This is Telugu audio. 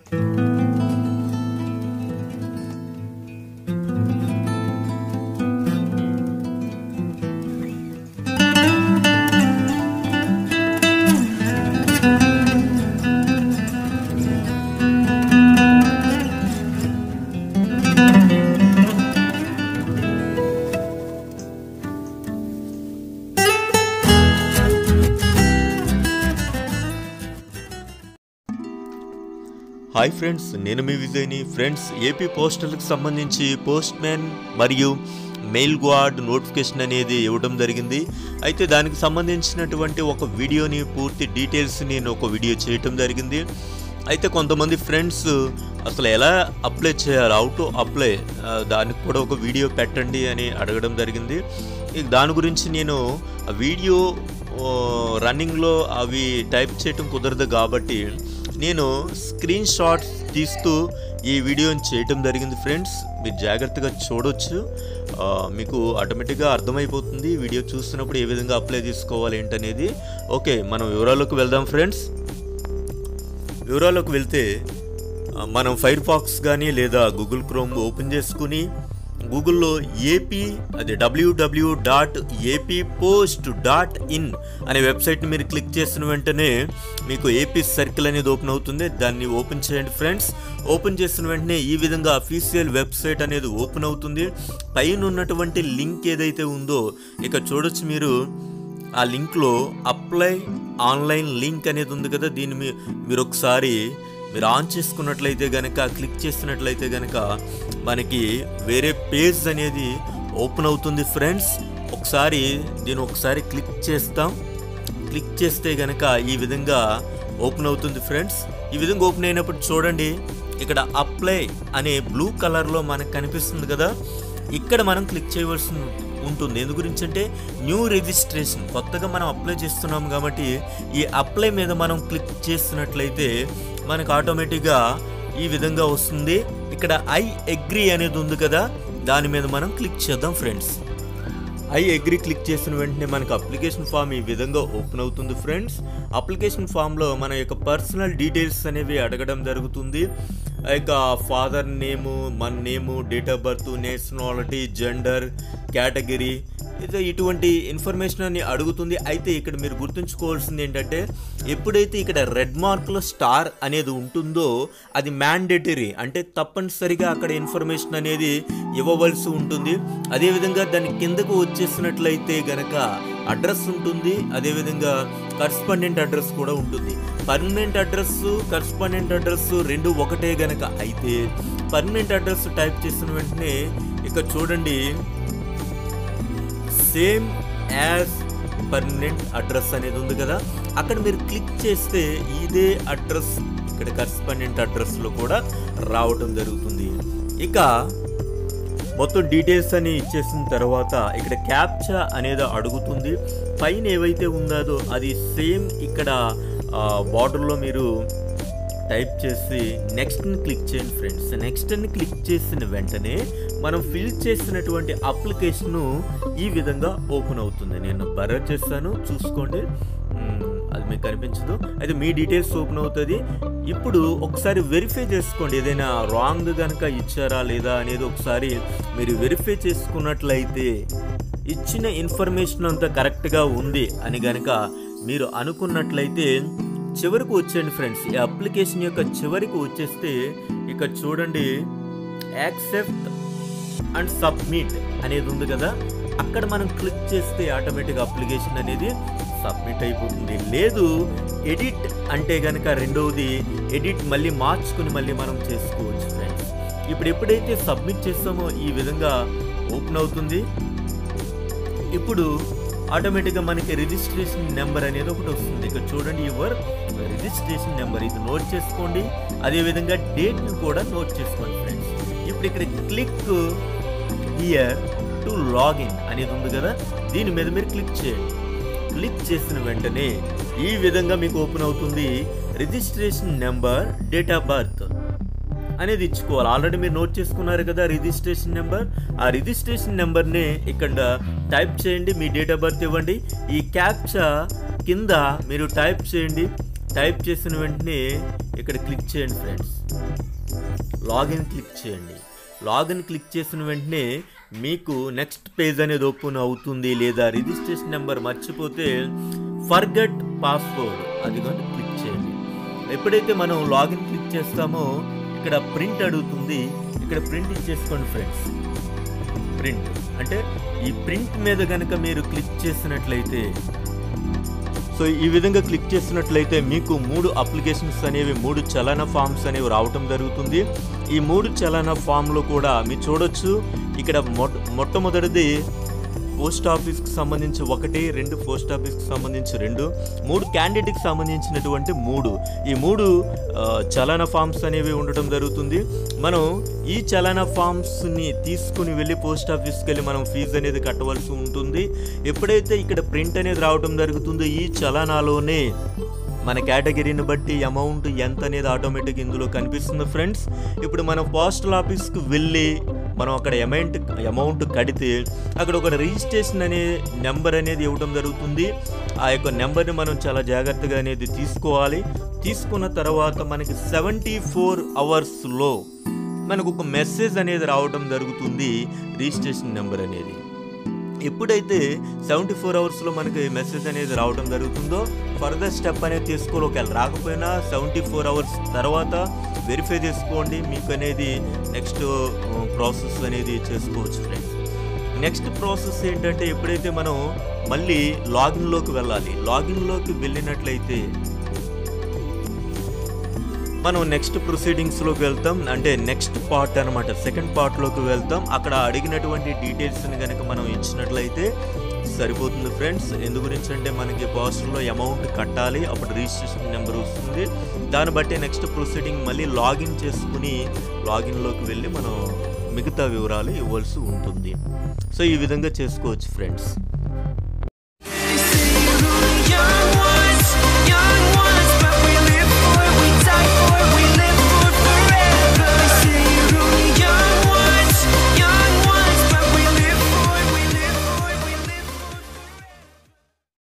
హాయ్ ఫ్రెండ్స్ నేను మీ విజయ్ని ఫ్రెండ్స్ ఏపీ పోస్టల్కి సంబంధించి పోస్ట్ మ్యాన్ మరియు మెయిల్ గార్డ్ నోటిఫికేషన్ అనేది ఇవ్వడం జరిగింది అయితే దానికి సంబంధించినటువంటి ఒక వీడియోని పూర్తి డీటెయిల్స్ నేను ఒక వీడియో చేయటం జరిగింది అయితే కొంతమంది ఫ్రెండ్స్ అసలు ఎలా అప్లై చేయాలి హౌ టు అప్లై ఆ, దానికి కూడా ఒక వీడియో పెట్టండి అని అడగడం జరిగింది ఇక దాని గురించి నేను ఆ వీడియో ఓ, రన్నింగ్లో అవి టైప్ చేయటం కుదరదు కాబట్టి నేను స్క్రీన్ షాట్స్ తీస్తూ ఈ వీడియోని చేయటం జరిగింది ఫ్రెండ్స్ మీరు జాగ్రత్తగా చూడొచ్చు ఆ, మీకు ఆటోమేటిక్గా అర్థమైపోతుంది ఈ వీడియో చూస్తున్నప్పుడు ఏ విధంగా అప్లై చేసుకోవాలి ఏంటనేది ఓకే మనం వివరాల్లోకి వెళ్దాం ఫ్రెండ్స్ వివరాల్లోకి వెళ్తే ఆ, మనం ఫైర్ ఫాక్స్ కానీ లేదా గూగుల్ క్రోమ్ ఓపెన్ చేసుకుని గూగుల్లో ఏపీ అది W W dot AP post dot in అనే వెబ్సైట్ని మీరు క్లిక్ చేసిన వెంటనే మీకు ఏపీ సర్కిల్ అనేది ఓపెన్ అవుతుంది దాన్ని ఓపెన్ చేయండి ఫ్రెండ్స్ ఓపెన్ చేసిన వెంటనే ఈ విధంగా అఫీషియల్ వెబ్సైట్ అనేది ఓపెన్ అవుతుంది పైన ఉన్నటువంటి లింక్ ఏదైతే ఉందో ఇక చూడొచ్చు మీరు ఆ లింక్లో అప్లై ఆన్లైన్ లింక్ అనేది ఉంది కదా దీన్ని మీ- మీరు ఒకసారి మీరు ఆన్ చేసుకున్నట్లయితే కనుక క్లిక్ చేసినట్లయితే కనుక మనకి వేరే పేజ్ అనేది ఓపెన్ అవుతుంది ఫ్రెండ్స్ ఒకసారి దీన్ని ఒకసారి క్లిక్ చేస్తాం క్లిక్ చేస్తే గనక ఈ విధంగా ఓపెన్ అవుతుంది ఫ్రెండ్స్ ఈ విధంగా ఓపెన్ అయినప్పుడు చూడండి ఇక్కడ అప్లై అనే బ్లూ కలర్లో మనకు కనిపిస్తుంది కదా ఇక్కడ మనం క్లిక్ చేయవలసి ఉంటుంది ఎందు గురించి అంటే న్యూ రిజిస్ట్రేషన్ కొత్తగా మనం అప్లై చేస్తున్నాం కాబట్టి ఈ అప్లై మీద మనం క్లిక్ చేస్తున్నట్లయితే మనకు ఆటోమేటిక్గా ఈ విధంగా వస్తుంది ఇక్కడ ఐ అగ్రి అనేది ఉంది కదా దాని మీద మనం క్లిక్ చేద్దాం ఫ్రెండ్స్ ఐ అగ్రి క్లిక్ చేసిన వెంటనే మనకు అప్లికేషన్ ఫామ్ ఈ విధంగా ఓపెన్ అవుతుంది ఫ్రెండ్స్ అప్లికేషన్ ఫామ్లో మన యొక్క పర్సనల్ డీటెయిల్స్ అనేవి అడగడం జరుగుతుంది ఇక ఫాదర్ నేము మన name date of birth nationality gender category ఇది ఇటువంటి ఇన్ఫర్మేషన్ అని అడుగుతుంది అయితే ఇక్కడ మీరు గుర్తుంచుకోవాల్సింది ఏంటంటే ఎప్పుడైతే ఇక్కడ రెడ్ మార్క్లో స్టార్ అనేది ఉంటుందో అది మ్యాండేటరీ అంటే తప్పనిసరిగా అక్కడ ఇన్ఫర్మేషన్ అనేది ఇవ్వవలసి ఉంటుంది అదేవిధంగా దాని కిందకు వచ్చేసినట్లయితే గనక అడ్రస్ ఉంటుంది అదేవిధంగా కరస్పాండెంట్ అడ్రస్ కూడా ఉంటుంది పర్మనెంట్ అడ్రస్ కరస్పాండెంట్ అడ్రస్ రెండు ఒకటే గనక అయితే పర్మనెంట్ అడ్రస్ టైప్ చేసిన వెంటనే ఇక్కడ చూడండి సేమ్ యాజ్ పర్మనెంట్ అడ్రస్ అనేది ఉంది కదా అక్కడ మీరు క్లిక్ చేస్తే ఇదే అడ్రస్ ఇక్కడ కరస్పాండెంట్ అడ్రస్లో కూడా రావటం జరుగుతుంది ఇక మొత్తం డీటెయిల్స్ అని ఇచ్చేసిన తర్వాత ఇక్కడ క్యాప్చా అనేది అడుగుతుంది పైన ఏవైతే ఉందో అది సేమ్ ఇక్కడ బార్డర్లో మీరు టైప్ చేసి నెక్స్ట్ని క్లిక్ చేయండి ఫ్రెండ్స్ నెక్స్ట్ అని క్లిక్ చేసిన వెంటనే మనం ఫిల్ చేసినటువంటి అప్లికేషన్ ఈ విధంగా ఓపెన్ అవుతుంది నేను బర్రర్ చేస్తాను చూసుకోండి మ్మ్, అది మీకు కనిపించదు అయితే మీ డీటెయిల్స్ ఓపెన్ అవుతుంది ఇప్పుడు ఒకసారి వెరిఫై చేసుకోండి ఏదైనా రాంగ్ కనుక ఇచ్చారా లేదా అనేది ఒకసారి మీరు వెరిఫై చేసుకున్నట్లయితే ఇచ్చిన ఇన్ఫర్మేషన్ అంతా కరెక్ట్గా ఉంది అని గనక మీరు అనుకున్నట్లయితే చివరికి వచ్చేయండి ఫ్రెండ్స్ ఈ అప్లికేషన్ యొక్క చివరికి వచ్చేస్తే ఇక్కడ చూడండి యాక్సెప్ట్ అండ్ సబ్మిట్ అనేది ఉంది కదా అక్కడ మనం క్లిక్ చేస్తే ఆటోమేటిక్ అప్లికేషన్ అనేది సబ్మిట్ అయిపోతుంది లేదు ఎడిట్ అంటే కనుక రెండవది ఎడిట్ మళ్ళీ మార్చుకుని మళ్ళీ మనం చేసుకోవచ్చు ఫ్రెండ్స్ ఇప్పుడు ఎప్పుడైతే సబ్మిట్ చేస్తామో ఈ విధంగా ఓపెన్ అవుతుంది ఇప్పుడు ఆటోమేటిక్గా మనకి రిజిస్ట్రేషన్ నెంబర్ అనేది ఒకటి వస్తుంది ఇక్కడ చూడండి యువర్ రిజిస్ట్రేషన్ నెంబర్ ఇది నోట్ చేసుకోండి అదేవిధంగా డేట్ని కూడా నోట్ చేసుకోండి ఫ్రెండ్స్ ఇప్పుడు ఇక్కడ క్లిక్ హియర్ టు లాగిన్ అనేది ఉంది కదా దీని మీద మీరు క్లిక్ చేయండి క్లిక్ చేసిన వెంటనే ఈ విధంగా మీకు ఓపెన్ అవుతుంది registration number date of birth అనేది ఇచ్చుకోవాలి ఆల్రెడీ మీరు నోట్ చేసుకున్నారు కదా రిజిస్ట్రేషన్ నెంబర్ ఆ రిజిస్ట్రేషన్ నెంబర్ని ఇక్కడ టైప్ చేయండి మీ డేట్ ఆఫ్ బర్త్ ఇవ్వండి ఈ క్యాప్చా కింద మీరు టైప్ చేయండి టైప్ చేసిన వెంటనే ఇక్కడ క్లిక్ చేయండి ఫ్రెండ్స్ లాగిన్ క్లిక్ చేయండి లాగిన్ క్లిక్ చేసిన వెంటనే మీకు నెక్స్ట్ పేజ్ అనేది ఓపెన్ అవుతుంది లేదా రిజిస్ట్రేషన్ నెంబర్ మర్చిపోతే ఫర్గట్ పాస్వర్డ్ అది కానీ క్లిక్ చేయండి ఎప్పుడైతే మనం లాగిన్ క్లిక్ చేస్తామో ఇక్కడ ప్రింట్ అడుగుతుంది ఇక్కడ ప్రింట్ ఇచ్చేసుకోండి ఫ్రెండ్స్ ప్రింట్ అంటే ఈ ప్రింట్ మీద కనుక మీరు క్లిక్ చేసినట్లయితే సో ఈ విధంగా క్లిక్ చేసినట్లయితే మీకు మూడు అప్లికేషన్స్ అనేవి మూడు చలన ఫామ్స్ అనేవి రావటం జరుగుతుంది ఈ మూడు చలన ఫామ్లో కూడా మీరు చూడొచ్చు ఇక్కడ మొట్ట మొట్టమొదటిది పోస్ట్ ఆఫీస్కి సంబంధించి ఒకటి రెండు పోస్ట్ ఆఫీస్కి సంబంధించి రెండు మూడు క్యాండిడేట్కి సంబంధించినటువంటి మూడు ఈ మూడు ఆ, చలన ఫామ్స్ అనేవి ఉండటం జరుగుతుంది మనం ఈ చలన ఫామ్స్ని తీసుకుని వెళ్ళి పోస్ట్ ఆఫీస్కి వెళ్ళి మనం ఫీజు అనేది కట్టవలసి ఉంటుంది ఎప్పుడైతే ఇక్కడ ప్రింట్ అనేది రావడం జరుగుతుందో ఈ చలనాలోనే మన కేటగిరీని బట్టి అమౌంట్ ఎంత అనేది ఆటోమేటిక్ ఇందులో కనిపిస్తుంది ఫ్రెండ్స్ ఇప్పుడు మనం పోస్టల్ ఆఫీస్కి వెళ్ళి మనం అక్కడ అమౌంట్ అమౌంట్ కడితే అక్కడ ఒక రిజిస్ట్రేషన్ అనే నెంబర్ అనేది ఇవ్వడం జరుగుతుంది ఆ యొక్క నెంబర్ని మనం చాలా జాగ్రత్తగా అనేది తీసుకోవాలి తీసుకున్న తర్వాత మనకి సెవెంటీ ఫోర్ అవర్స్లో మనకు ఒక మెసేజ్ అనేది రావడం జరుగుతుంది రిజిస్ట్రేషన్ నెంబర్ అనేది ఎప్పుడైతే సెవెంటీ ఫోర్ అవర్స్లో మనకి మెసేజ్ అనేది రావడం జరుగుతుందో ఫర్దర్ స్టెప్ అనేది తీసుకోవాలి ఒకవేళ రాకపోయినా సెవెంటీ ఫోర్ అవర్స్ తర్వాత వెరిఫై చేసుకోండి మీకు అనేది నెక్స్ట్ ప్రాసెస్ అనేది చేసుకోవచ్చు ఫ్రెండ్స్ నెక్స్ట్ ప్రాసెస్ ఏంటంటే ఎప్పుడైతే మనం మళ్ళీ లాగిన్లోకి వెళ్ళాలి లాగిన్లోకి వెళ్ళినట్లయితే మనం నెక్స్ట్ ప్రొసీడింగ్స్లోకి వెళ్తాం అంటే నెక్స్ట్ పార్ట్ అనమాట సెకండ్ పార్ట్లోకి వెళ్తాం అక్కడ అడిగినటువంటి డీటెయిల్స్ని కనుక మనం ఇచ్చినట్లయితే సరిపోతుంది ఫ్రెండ్స్ ఎందు గురించి అంటే మనకి పోస్టర్లో అమౌంట్ కట్టాలి అప్పుడు రిజిస్ట్రేషన్ నెంబర్ వస్తుంది దాన్ని బట్టి నెక్స్ట్ ప్రొసీడింగ్ మళ్ళీ లాగిన్ చేసుకుని లాగిన్లోకి వెళ్ళి మనం మిగతా వివరాలు ఇవ్వాల్సి ఉంటుంది సో ఈ విధంగా చేసుకోవచ్చు ఫ్రెండ్స్